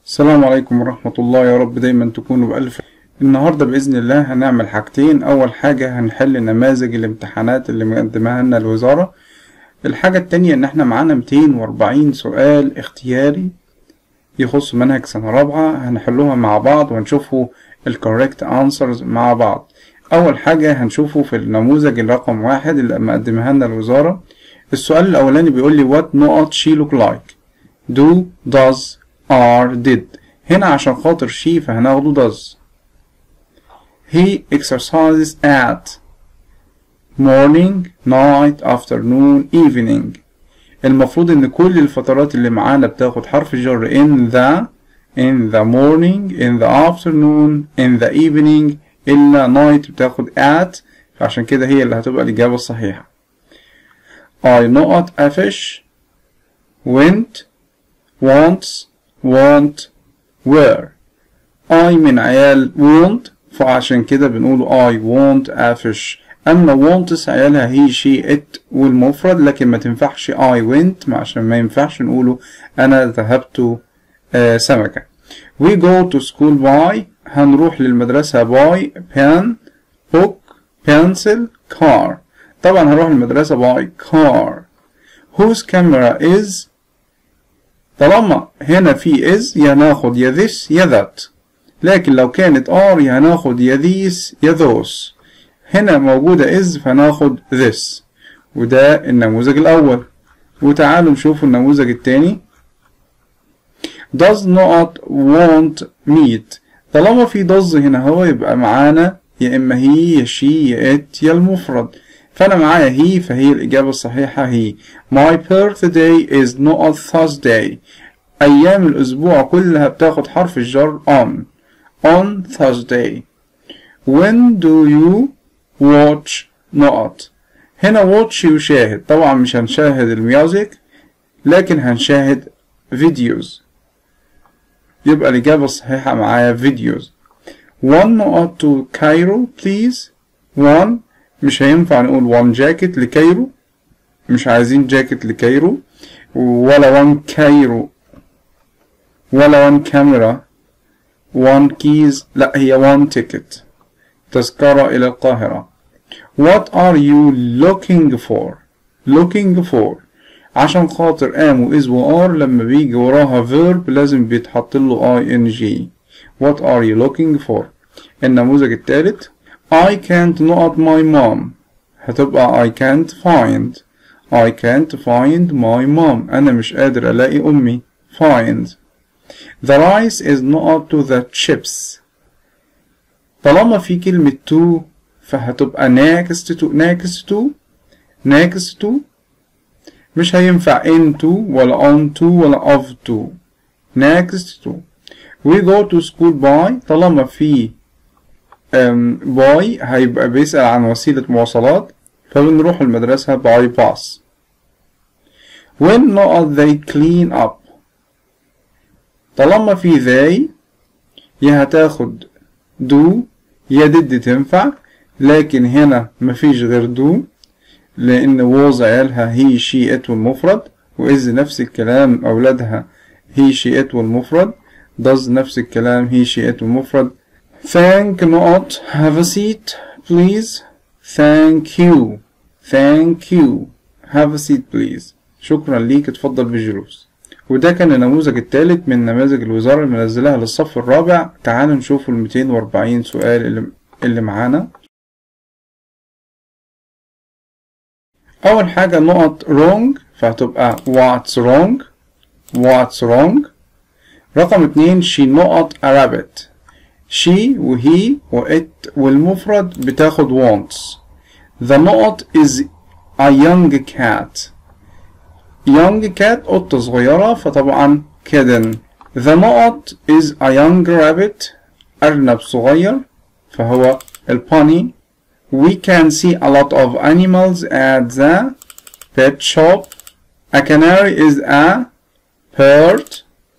السلام عليكم ورحمة الله يا رب دايما تكونوا بألف النهاردة بإذن الله هنعمل حاجتين أول حاجة هنحل نماذج الامتحانات اللي مقدمها لنا الوزارة الحاجة التانية إن احنا معانا 240 سؤال اختياري يخص منهج سنة رابعة هنحلوها مع بعض ونشوفوا الكوريكت answers مع بعض أول حاجة هنشوفه في النموذج الرقم واحد اللي مقدمها لنا الوزارة السؤال الأولاني بيقول لي what نقط she look like do does are did هنا عشان خاطر she فهناخده does he exercises at morning night afternoon evening المفروض ان كل الفترات اللي معانا بتاخد حرف الجر in the in the morning in the afternoon in the evening إلا night بتاخد at فعشان كده هي اللي هتبقى الإجابة الصحيحة I not a fish went wants want were I من عيال want فعشان كده بنقول I want a fish أما wants عيالها he she it والمفرد لكن ما تنفعش I went عشان ما ينفعش نقوله أنا ذهبت آه سمكة we go to school by هنروح للمدرسة by pen book pencil car طبعا هنروح المدرسة by car whose camera is طالما هنا في is يا ناخد يا this يا that لكن لو كانت are يا ناخد يا these يا those هنا موجودة is فناخد this وده النموذج الأول وتعالوا نشوف النموذج التاني does not want meat طالما في does هنا هو يبقى معانا يا إما هي يا she يا it يا المفرد فأنا معايا هي فهي الإجابة الصحيحة هي My birthday is not Thursday أيام الأسبوع كلها بتاخد حرف الجر on on Thursday When do you watch not هنا watch يشاهد طبعا مش هنشاهد الميوزك لكن هنشاهد فيديوز يبقى الإجابة الصحيحة معايا فيديوز one not to Cairo please one مش هينفع نقول one jacket لكايرو مش عايزين جاكيت لكايرو ولا one كايرو ولا one كاميرا one keys لا هي one ticket تذكرة إلى القاهرة What are you looking for looking for عشان خاطر am و is و are لما بيجي وراها verb لازم بيتحط له ing What are you looking for النموذج الثالث I can't not my mom هتبقى I can't find I can't find my mom أنا مش قادر ألاقي أمي find The rice is not to the chips طالما في كلمة to فهتبقى next to next to next to مش هينفع into ولا on to ولا of to next to we go to school by طالما في باي هيبقى بيسأل عن وسيلة مواصلات فبنروح المدرسة باي باس when not they clean up طالما في they يا هتاخد do يا did تنفع لكن هنا مفيش غير do لأن was عيالها he she it والمفرد وإز نفس الكلام أولادها he she it والمفرد does نفس الكلام he she it والمفرد Thank not. Have a seat, please. Thank you. Thank you. Have a seat, please. شكرا ليك اتفضل بالجلوس. وده كان النموذج الثالث من نماذج الوزارة اللي منزلها للصف الرابع. تعالوا نشوفوا ال 240 سؤال اللي, اللي معانا. أول حاجة نقط wrong فهتبقى what's wrong what's wrong رقم اتنين she نقط a rabbit she وهي وإت والمفرد بتاخد wants the نقط is a young cat young cat قطة صغيرة فطبعا kitten the نقط is a young rabbit أرنب صغير فهو البوني we can see a lot of animals at the pet shop a canary is a bird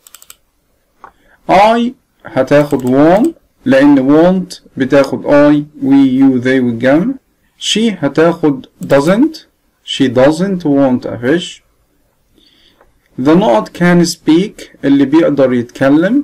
I هتاخد want لأن want بتاخد I we you they والجمع she هتاخد doesn't she doesn't want a fish the not can speak اللي بيقدر يتكلم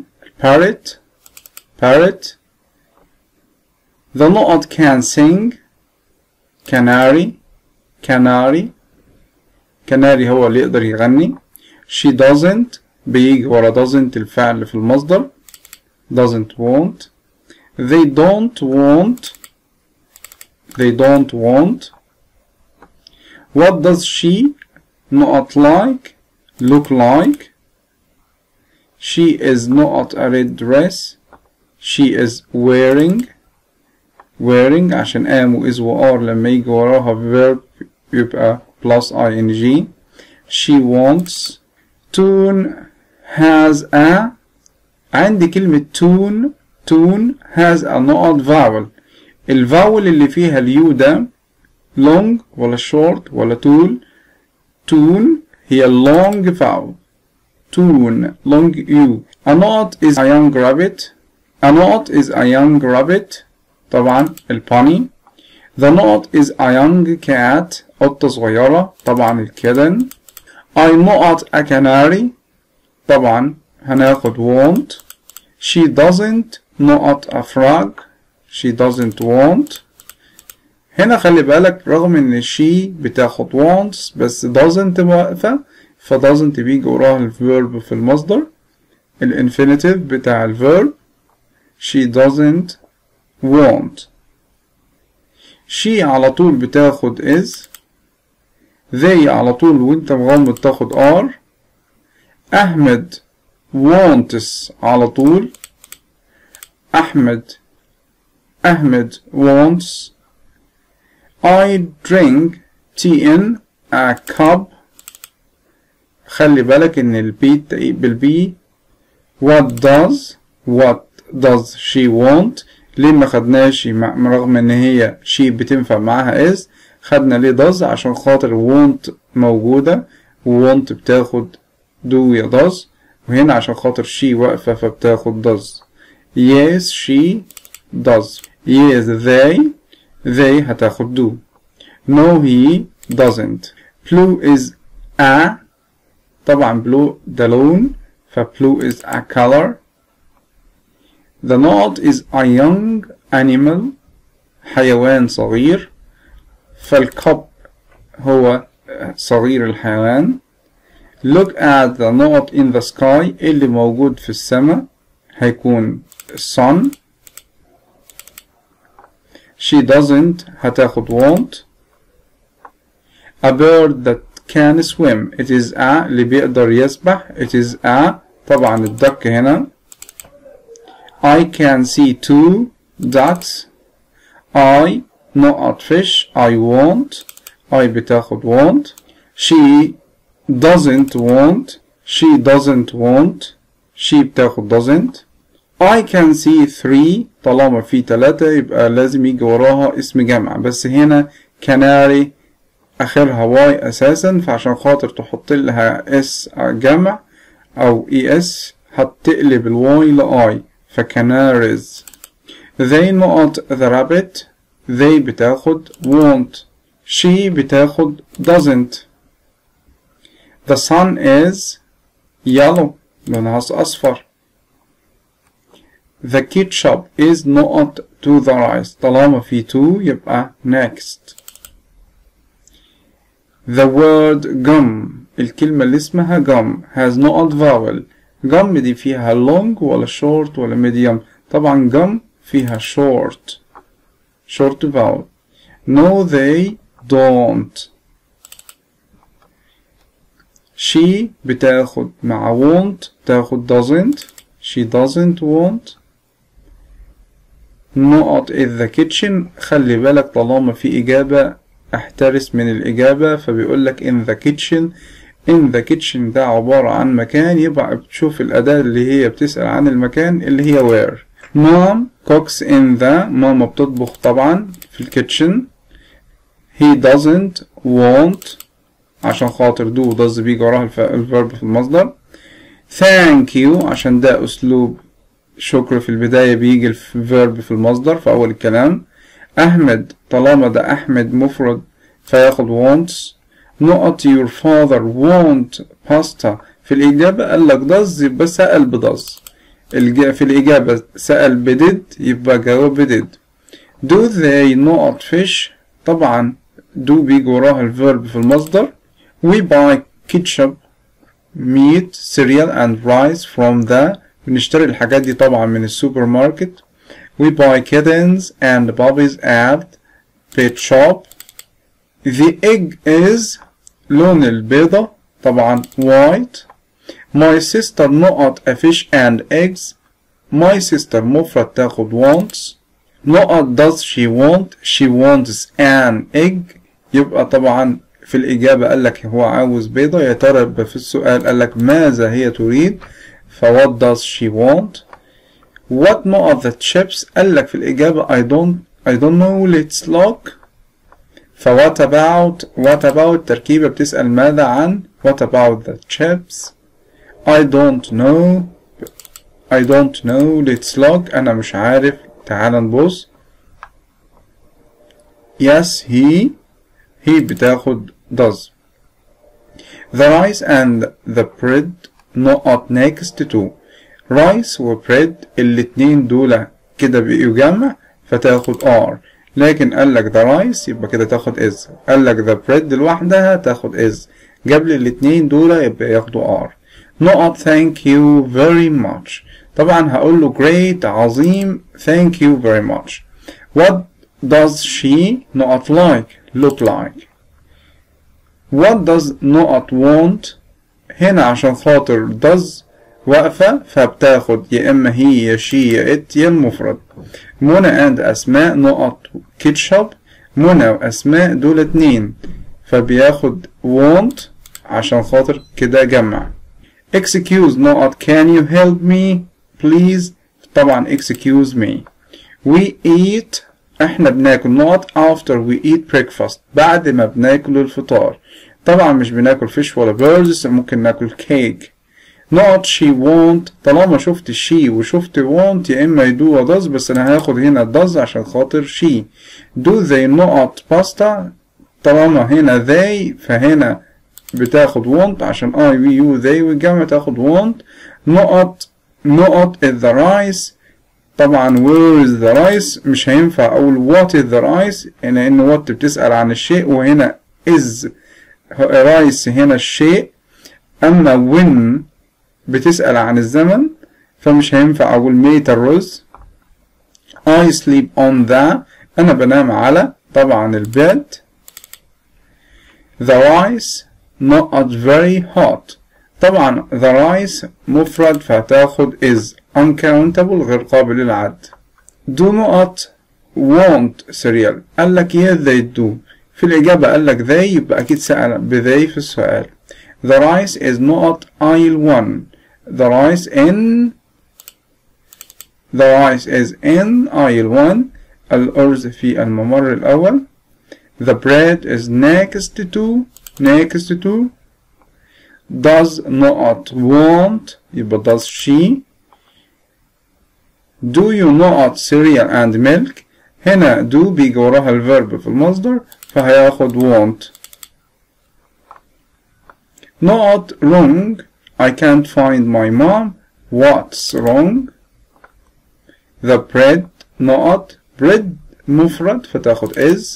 parrot parrot the نقط can sing canary canary canary هو اللي يقدر يغني she doesn't بيجي ورا doesn't الفعل في المصدر doesn't want they don't want they don't want what does she not like look like she is not a red dress she is wearing wearing عشان am و is و are لما يجي وراها verb يبقى plus ing she wants tune has a عندي كلمة tune tune has a نقط vowel الفاول اللي فيها اليو ده long ولا short ولا tool tune هي long vowel tune long u a knot is a young rabbit a knot is a young rabbit طبعا الباني the knot is a young cat قطة صغيرة طبعا الكيدن I not a canary طبعا هناخد want she doesn't not a frog she doesn't want هنا خلي بالك رغم ان she بتاخد wants بس doesn't واقفة ف doesn't بيجي وراها الفيرب في المصدر الانفينيتيف بتاع الفيرب she doesn't want she على طول بتاخد is they على طول وانت مغمض تاخد are أحمد wants على طول أحمد أحمد wants I drink tea in a cup خلي بالك ان البي بالبي what does what does she want ليه ما خدناش رغم ان هي she بتنفع معاها is خدنا ليه does عشان خاطر want موجودة want بتاخد do يا does وهنا عشان خاطر she واقفة فبتاخد does yes she does yes they they هتاخد do no he doesn't blue is a طبعا blue ده لون ف blue is a color the knot is a young animal حيوان صغير فالكب هو صغير الحيوان look at the knot in the sky اللي موجود في السماء هيكون sun she doesn't هتاخد want a bird that can swim it is a اللي بيقدر يسبح it is a طبعا الدك هنا I can see two ducks I not fish I want I بتاخد want she doesn't want she doesn't want she بتاخد doesn't I can see three طالما في تلاتة يبقى لازم يجي وراها اسم جمع بس هنا canary اخرها واي اساسا فعشان خاطر تحط لها اس جمع او اي اس هتقلب الواي لاي فكناريز they not the rabbit they بتاخد want she بتاخد doesn't the sun is yellow لونها اصفر the ketchup is not to the rice طالما في to يبقى next The word gum الكلمة اللي اسمها gum has not vowel gum دي فيها long ولا short ولا medium طبعا gum فيها short short vowel no they don't she بتاخد مع won't تاخد doesn't she doesn't want not in the kitchen خلي بالك طالما في إجابة احترس من الإجابة فبيقول لك in the kitchen in the kitchen ده عبارة عن مكان يبقى بتشوف الأداة اللي هي بتسأل عن المكان اللي هي where mom cooks in the ماما بتطبخ طبعا في الكيتشن he doesn't want عشان خاطر do does بيجي وراها الفيرب في المصدر thank you عشان ده أسلوب شكر في البداية بيجي الفيرب في المصدر في أول الكلام أحمد طالما ده أحمد مفرد فياخد wants نقط your father want pasta في الإجابة قال لك does يبقى سأل ب does الج- في الإجابة سأل بديد يبقى جاوب بديد do they not fish طبعا do بيجي وراها الفيرب في المصدر we buy ketchup meat cereal and rice from the بنشتري الحاجات دي طبعا من السوبر ماركت we buy kittens and puppies at pet shop the egg is لون البيضة طبعا white my sister not a fish and eggs my sister مفرد تاخد wants not does she want she wants an egg يبقى طبعا في الإجابة قال لك هو عاوز بيضة يا ترى يبقى في السؤال قال لك ماذا هي تريد ف what does she want what not the chips قال لك في الإجابة I don't I don't know let's look ف what about what about تركيبة بتسأل ماذا عن what about the chips I don't know I don't know let's look أنا مش عارف تعال نبص yes he he بتاخد does the rice and the bread not next to rice و bread الاتنين دول كده بقوا جمع فتاخد are لكن قال لك the rice يبقى كده تاخد is قال لك the bread لوحدها تاخد is جاب لي الاتنين دول يبقى ياخدوا are not thank you very much طبعا هقول له great عظيم thank you very much what does she not like look like what does not want هنا عشان خاطر does واقفة فبتاخد يا إما هي يا she يا it يا المفرد منى and أسماء نقط ketchup منى وأسماء دول اتنين فبياخد want عشان خاطر كده جمع excuse نقط can you help me please طبعا excuse me we eat احنا بناكل نقط after we eat breakfast بعد ما بناكل الفطار طبعا مش بناكل فيش ولا بيردز ممكن ناكل كيك نقط she won't طالما شفت she وشفت won't يا اما يدو و does بس انا هاخد هنا does عشان خاطر she do they نقط pasta طالما هنا they فهنا بتاخد want عشان I we you they والجمع تاخد want نقط نقط is the rice طبعا where is the rice مش هينفع اقول what is the rice لان what بتسأل عن الشيء وهنا is rice هنا الشيء اما when بتسأل عن الزمن فمش هينفع اقول ميت الرز I sleep on the انا بنام على طبعا البيد the rice not very hot طبعا the rice مفرد فهتاخد is uncountable غير قابل للعد do not want cereal قال لك yeah they do في الإجابة قال لك they يبقى أكيد سأل بذي في السؤال the rice is not aisle one the rice in the rice is in aisle one الأرز في الممر الأول the bread is next to next to does not want يبقى does she do you not cereal and milk هنا do بيجي وراها الفيرب في المصدر فهياخد want not wrong I can't find my mom what's wrong the bread not bread مفرد فتاخد is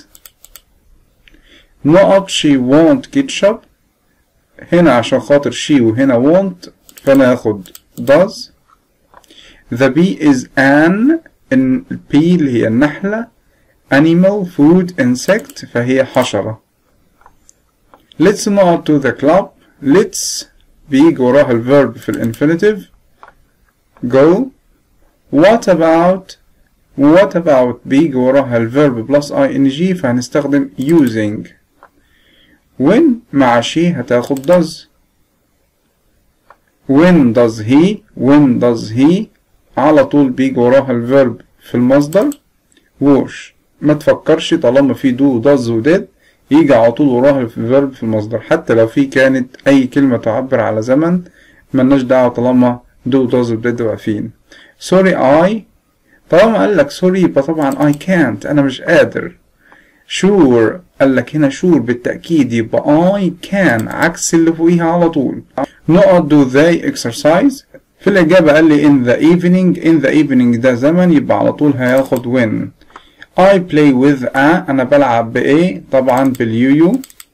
not she want ketchup هنا عشان خاطر she وهنا want فانا هاخد does the bee is an in bee اللي هي النحلة animal food insect فهي حشرة let's not to the club let's بيجي وراها الverb في الانفينيتيف go what about what about بيجي وراها الverb plus ing فهنستخدم using when مع she هتاخد does when does he when does he على طول بيجي وراها الفيرب في المصدر wash ما تفكرش طالما في do does و did يجي على طول وراها الفيرب في المصدر حتى لو في كانت أي كلمة تعبر على زمن ملناش دعوة طالما do does و did واقفين sorry I طالما قال لك sorry يبقى طبعا I can't أنا مش قادر sure قال لك هنا sure بالتأكيد يبقى I can عكس اللي فوقيها على طول نقط do they exercise في الإجابة قال لي in the evening in the evening ده زمن يبقى على طول هياخد when I play with a أنا بلعب بإيه طبعا باليويو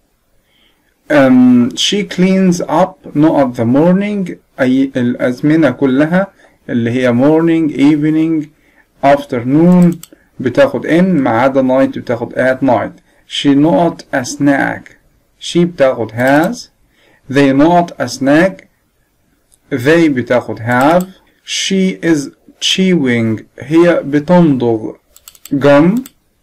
um, she cleans up not the morning أي الأزمنة كلها اللي هي morning evening afternoon بتاخد in ما عدا night بتاخد at night she not a snack she بتاخد has they not a snack they بتاخد have she is chewing هي بتمضغ gum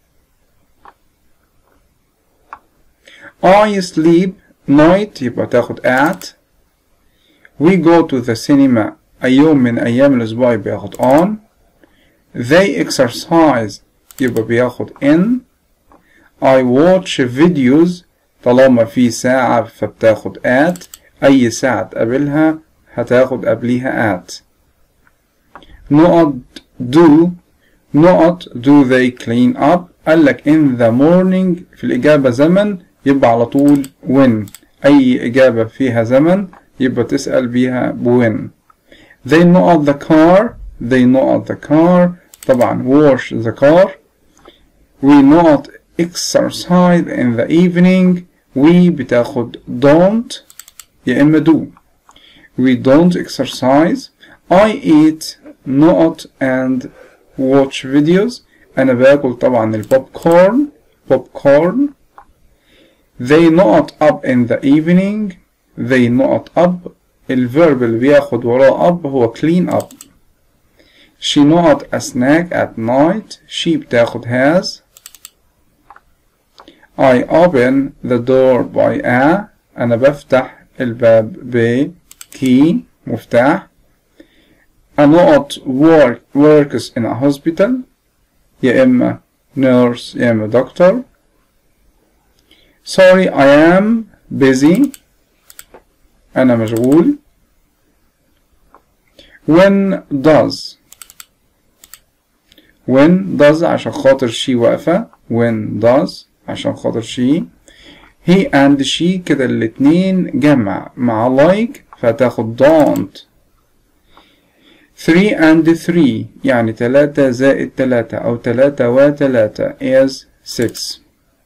I sleep night يبقى تاخد at we go to the cinema أي يوم من أيام الأسبوع بياخد on they exercise يبقى بياخد in I watch videos طالما في ساعة فبتاخد at أي ساعة تقابلها هتاخد قبليها at نقط do نقط do they clean up قالك in the morning في الإجابة زمن يبقى على طول when أي إجابة فيها زمن يبقى تسأل بيها when they نقط the car they نقط the car طبعا wash the car we not exercise in the evening we بتاخد don't يا إما do we don't exercise I eat not and watch videos أنا باكل طبعا البوب كورن بوب كورن they not up in the evening they not up الفيرب اللي بياخد وراه up هو clean up she not a snack at night she بتاخد has I open the door by a أنا بفتح الباب ب key مفتاح a not work works in a hospital يا إما nurse يا إما doctor sorry I am busy أنا مشغول when does when does عشان خاطر she واقفة when does عشان خاطر she he and she كده الاتنين جمع مع like فتاخد don't 3 and 3 يعني تلاتة زائد تلاتة أو تلاتة وتلاتة is 6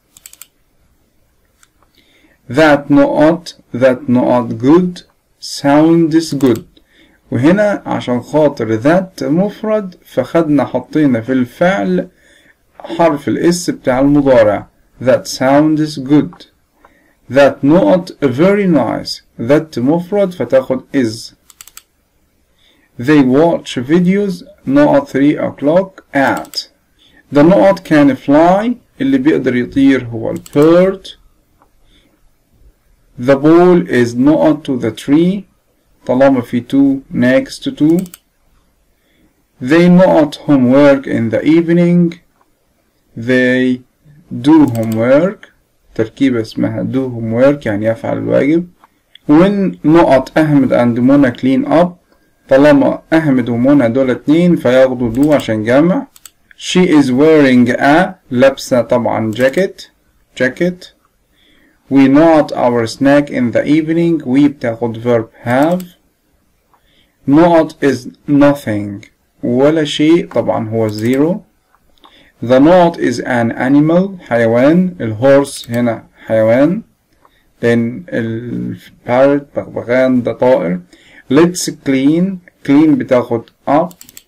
that not that not good sounds good وهنا عشان خاطر that مفرد فخدنا حطينا في الفعل حرف الاس بتاع المضارع that sounds good that not very nice that مفرد فتاخد is they watch videos not 3 o'clock at the not can fly اللي بيقدر يطير هو البيرد the ball is not to the tree طالما في to next to they not homework in the evening they do homework تركيبة اسمها do homework يعني يفعل الواجب when نقط أحمد and منى clean up طالما أحمد ومنى دول اتنين فياخدوا do عشان جمع she is wearing a لابسة طبعا jacket jacket we not our snack in the evening we بتاخد verb have not is nothing ولا شيء طبعا هو zero the not is an animal حيوان الهورس هنا حيوان لأن البارت بغبغان ده طائر let's clean clean بتاخد up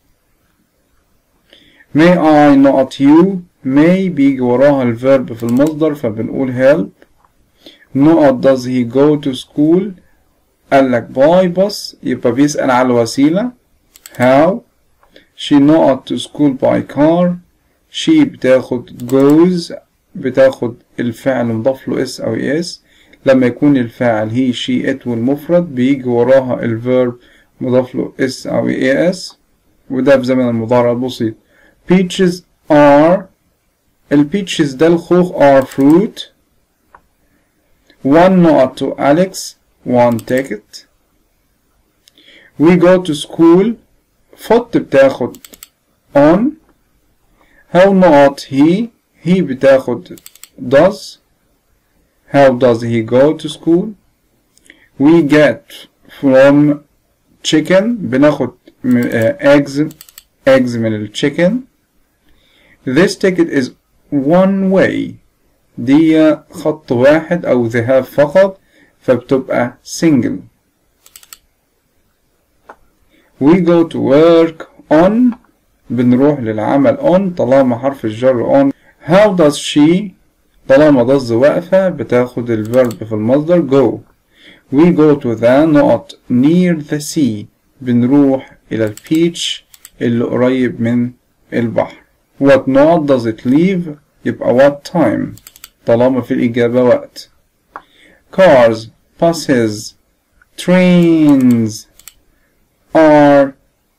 may I not you may بيجي وراها الفيرب في المصدر فبنقول help not does he go to school قال لك باي بس يبقى بيسأل على الوسيلة how she not to school by car she بتاخد goes بتاخد الفعل مضاف له اس او اس لما يكون الفاعل هي she it والمفرد بيجي وراها الفيرب مضاف له اس او اس وده في زمن المضارع البسيط peaches are البيتشز ده الخوخ are fruit one not to Alex one ticket we go to school foot بتاخد on how not he he بتاخد does how does he go to school we get from chicken بناخد م- آه، eggs eggs من ال chicken this ticket is one way دي خط واحد أو ذهاب فقط فبتبقى single we go to work on بنروح للعمل on طالما حرف الجر on how does she طالما does واقفة بتاخد الفيرب في المصدر go we go to the نقط near the sea بنروح إلى البيتش اللي قريب من البحر what نقط does it leave يبقى what time طالما في الإجابة وقت cars buses trains are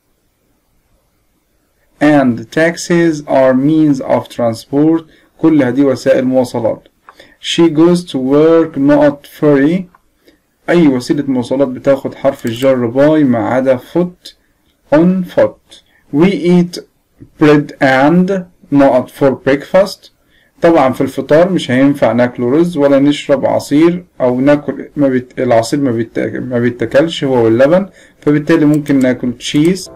and taxis are means of transport كل هذه وسائل مواصلات she goes to work not ferry أي وسيلة مواصلات بتاخد حرف الجر by ما عدا foot on foot we eat bread and not for breakfast طبعا في الفطار مش هينفع ناكل رز ولا نشرب عصير او ناكل ما بيت... العصير ما, بيت... ما بيتاكلش هو واللبن فبالتالي ممكن ناكل تشيز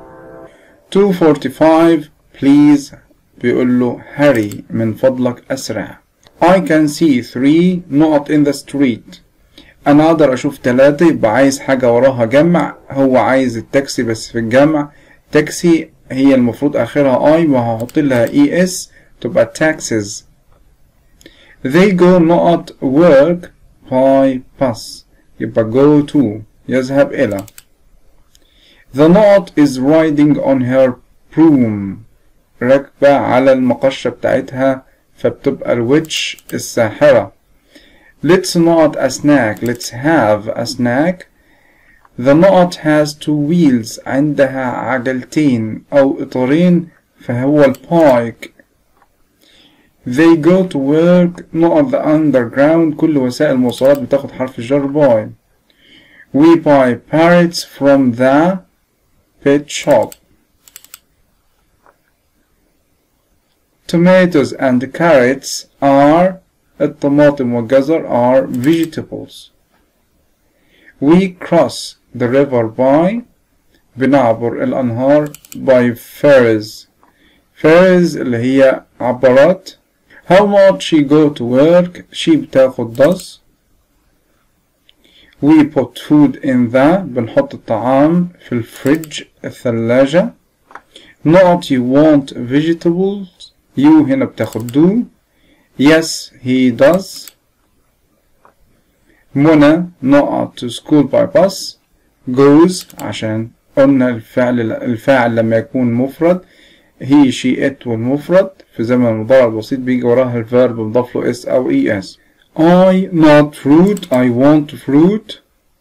245 please بيقول له hurry من فضلك اسرع I can see three نقط in the street انا اقدر اشوف ثلاثة يبقى عايز حاجة وراها جمع هو عايز التاكسي بس في الجمع تاكسي هي المفروض اخرها اي وهحط لها اي اس تبقى taxes they go نقط work by bus يبقى go to يذهب إلى the نقط is riding on her broom راكبة على المقشة بتاعتها فبتبقى الوitch الساحرة let's نقط a snack let's have a snack the نقط has two wheels عندها عجلتين أو إطارين فهو البايك They go to work نقط the underground كل وسائل المواصلات بتاخد حرف الجر by We buy parrots from the pet shop Tomatoes and carrots are الطماطم والجزر are vegetables We cross the river by بنعبر الأنهار by ferries ferries اللي هي عبارات How much she go to work she بتاخد does We put food in the بنحط الطعام في الفريج الثلاجة Not you want vegetables you هنا بتاخد do Yes he does منى not to school by bus goes عشان قلنا الفعل الفاعل لما يكون مفرد he she it والمفرد في زمن المضارع البسيط بيجي وراها الفيرب مضاف له اس او اي اس I not fruit I want fruit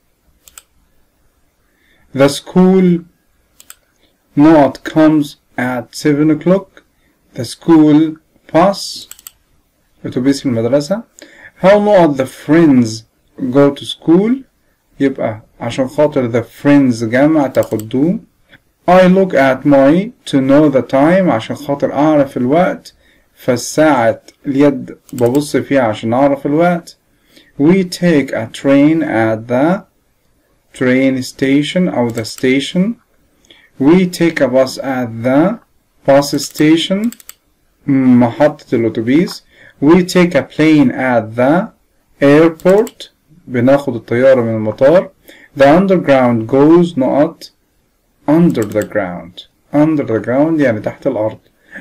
the school not comes at 7 o'clock the school bus اتوبيس المدرسة how not the friends go to school يبقى عشان خاطر the friends جمع تاخد do I look at my to know the time عشان خاطر أعرف الوقت فالساعة اليد ببص فيها عشان أعرف الوقت We take a train at the train station أو the station We take a bus at the bus station محطة الأتوبيس We take a plane at the airport بناخد الطيارة من المطار The underground goes نقط under the ground under the ground يعني تحت الأرض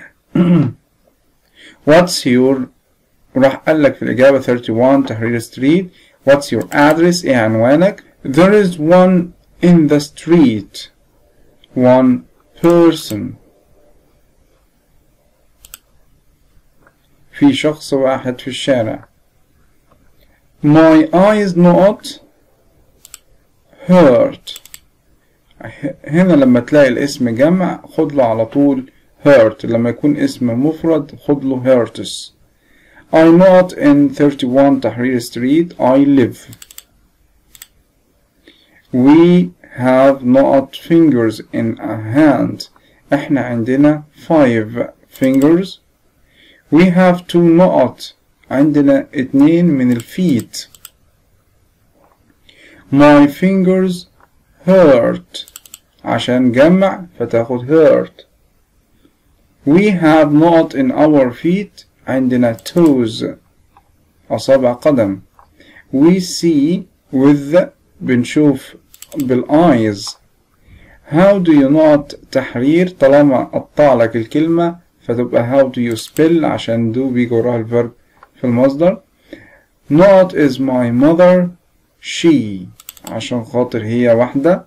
What's your راح قال لك في الإجابة 31 تحرير ستريت What's your address إيه عنوانك There is one in the street one person في شخص واحد في الشارع My eyes not hurt هنا لما تلاقي الاسم جمع خد له على طول hurt لما يكون اسم مفرد خد له hurts I'm not in 31 تحرير street I live We have not fingers in a hand احنا عندنا five fingers We have two نقط عندنا اتنين من الفيت My fingers hurt عشان جمع فتاخد hurt we have not in our feet عندنا toes أصابع قدم we see with بنشوف بالeyes how do you not تحرير طالما قطع لك الكلمة فتبقى how do you spell عشان do بيجي وراها الفيرب في المصدر not is my mother she عشان خاطر هي واحدة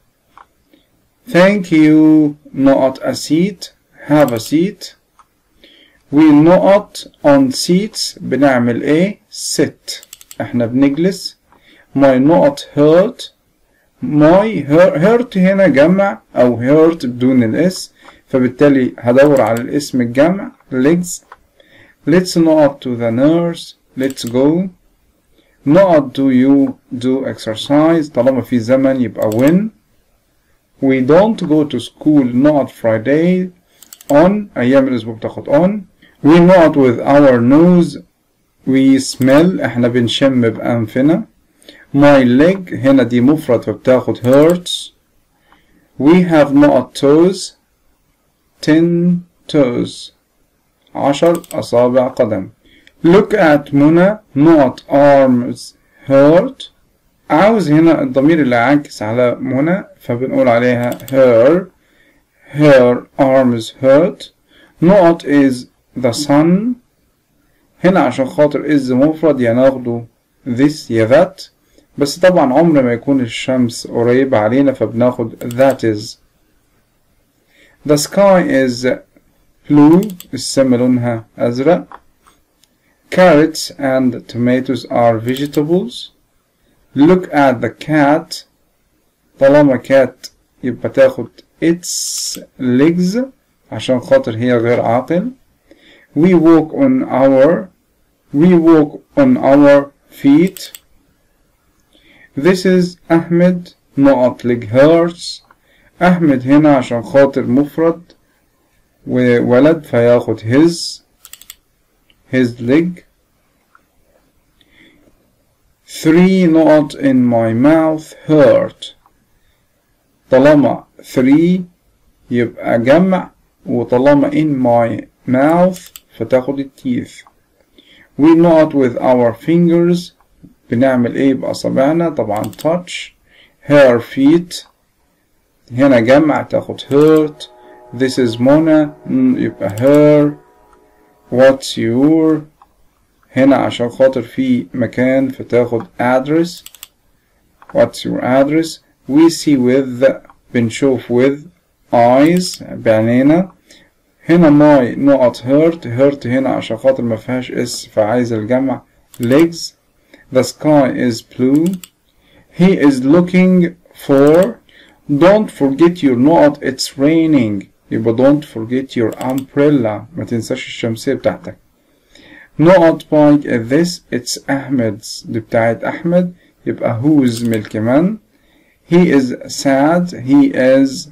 thank you not a seat have a seat we not on seats بنعمل ايه sit احنا بنجلس my not hurt my hurt هنا جمع او hurt بدون الاس فبالتالي هدور على الاسم الجمع legs let's not to the nurse let's go not do you do exercise طالما في زمن يبقى when we don't go to school not Friday on أيام الأسبوع بتاخد on we not with our nose we smell احنا بنشم بأنفنا my leg هنا دي مفرد فبتاخد hurts we have not toes ten toes عشر أصابع قدم look at منى not arms hurt عاوز هنا الضمير اللي عاكس على منى فبنقول عليها her her arms hurt not is the sun هنا عشان خاطر is مفرد يا ناخده this يا that بس طبعا عمر ما يكون الشمس قريبة علينا فبناخد that is the sky is blue السما لونها أزرق carrots and tomatoes are vegetables look at the cat طالما cat يبقى تاخد its legs عشان خاطر هي غير عاقل we walk on our we walk on our feet this is Ahmed not leg hurts أحمد هنا عشان خاطر مفرد وولد فياخد his his leg three not in my mouth hurt طالما three يبقى جمع وطالما in my mouth فتاخد التيث we not with our fingers بنعمل ايه بأصابعنا طبعا touch her feet هنا جمع تاخد hurt this is Mona يبقى her what's your هنا عشان خاطر في مكان فتاخد address what's your address we see with بنشوف with eyes بعينينا هنا my not hurt hurt هنا عشان خاطر ما فيهاش اس فعايز الجمع legs the sky is blue he is looking for don't forget your not it's raining يبقى don't forget your umbrella ما تنساش الشمسية بتاعتك not bike this it's Ahmed's دي بتاعت أحمد يبقى whose ملك من he is sad he is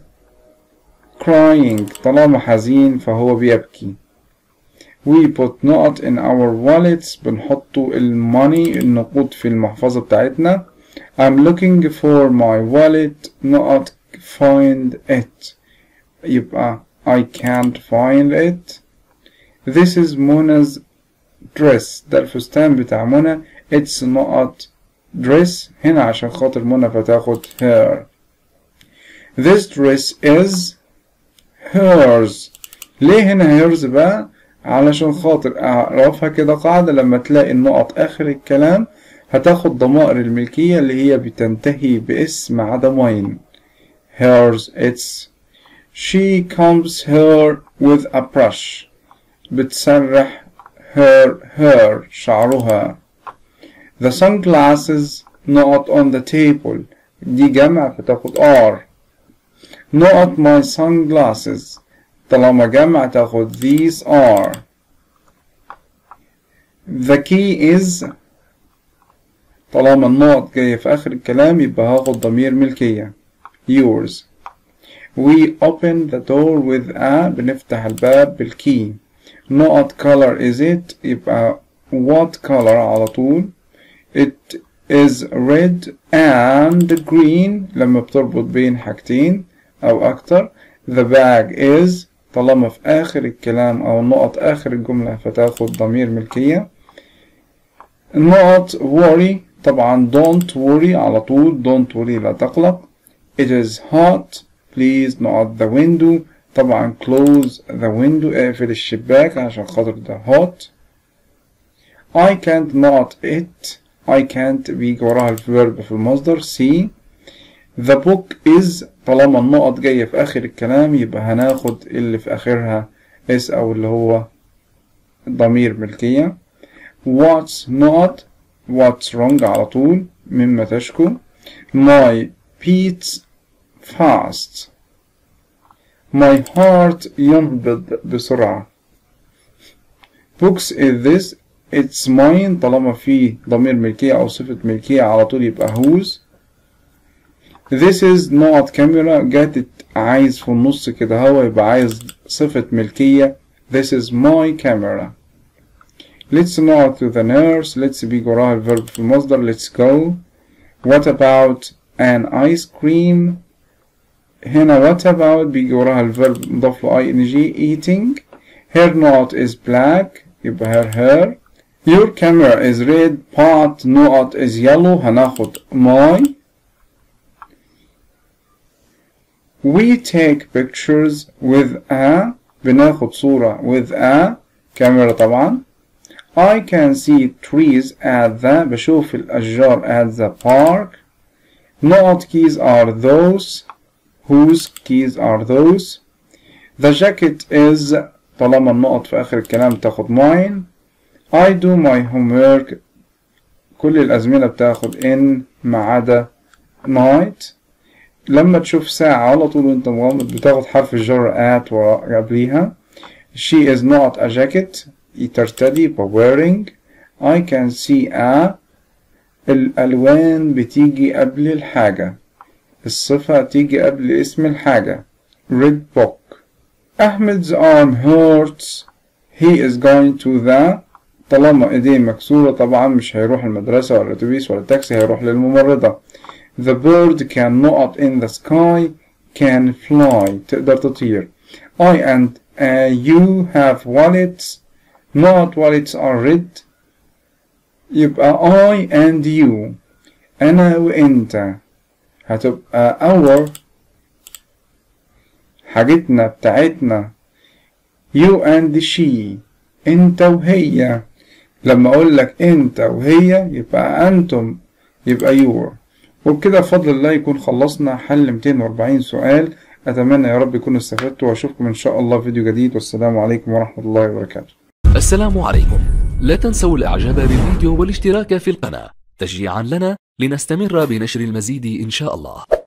crying طالما حزين فهو بيبكي we put not in our wallets بنحطوا الماني النقود في المحفظة بتاعتنا I'm looking for my wallet not find it يبقى I can't find it this is Mona's dress ده الفستان بتاع منى it's not dress هنا عشان خاطر منى فتاخد her this dress is hers ليه هنا hers بقى علشان خاطر اعرفها كده قاعدة لما تلاقي النقط اخر الكلام هتاخد ضمائر الملكية اللي هي بتنتهي باسم عدمين hers it's she combs her with a brush بتسرح her her شعرها the sunglasses not on the table دي جمع فتاخد are not my sunglasses طالما جمع تاخد these are the key is طالما النقط جاية في آخر الكلام يبقى هاخد ضمير ملكية yours we open the door with a بنفتح الباب بالكي not color is it يبقى what color على طول it is red and green لما بتربط بين حاجتين أو أكتر the bag is طالما في آخر الكلام أو النقط آخر الجملة فتاخد ضمير ملكية النقط worry طبعا don't worry على طول don't worry لا تقلق it is hot please نقط the window طبعا close the window اقفل الشباك عشان خاطر ده hot I can't نقط it I can't بيجي وراها الفيرب في المصدر see the book is طالما النقط جاية في آخر الكلام يبقى هناخد اللي في آخرها اس أو اللي هو ضمير ملكية what's not what's wrong على طول مما تشكو my beats fast my heart ينبض بسرعة books is this it's mine طالما في ضمير ملكية أو صفة ملكية على طول يبقى whose This is not camera جات عايز في النص كده هو يبقى عايز صفة ملكية This is my camera Let's not to the nurse Let's بيجي وراها الفيرب في المصدر Let's go What about an ice cream هنا what about بيجي وراها الفيرب مضاف له ing eating Her not is black يبقى her hair Your camera is red but not is yellow هناخد my We take pictures with a بناخد صورة with a كاميرا طبعا I can see trees at the بشوف الأشجار at the park Not keys are those Whose keys are those The jacket is طالما النقط في آخر الكلام تاخد mine I do my homework كل الأزمنة بتاخد in ما عدا night لما تشوف ساعة على طول وانت مغمض بتاخد حرف الجر at ورا قبليها she is not a jacket ترتدي ب wearing I can see a الألوان بتيجي قبل الحاجة الصفة تيجي قبل اسم الحاجة red book أحمد's arm hurts he is going to the طالما ايديه مكسورة طبعا مش هيروح المدرسة ولا الأتوبيس ولا التاكسي هيروح للممرضة The bird can not in the sky can fly تقدر تطير I and uh, you have wallets not wallets are red يبقى I and you أنا وأنت هتبقى our حاجتنا بتاعتنا you and she أنت وهي لما أقول لك أنت وهي يبقى أنتم يبقى your وبكده بفضل الله يكون خلصنا حل 240 سؤال أتمنى يا رب يكونوا استفدتوا وأشوفكم إن شاء الله في فيديو جديد والسلام عليكم ورحمة الله وبركاته السلام عليكم لا تنسوا الاعجاب بالفيديو والاشتراك في القناة تشجيعا لنا لنستمر بنشر المزيد ان شاء الله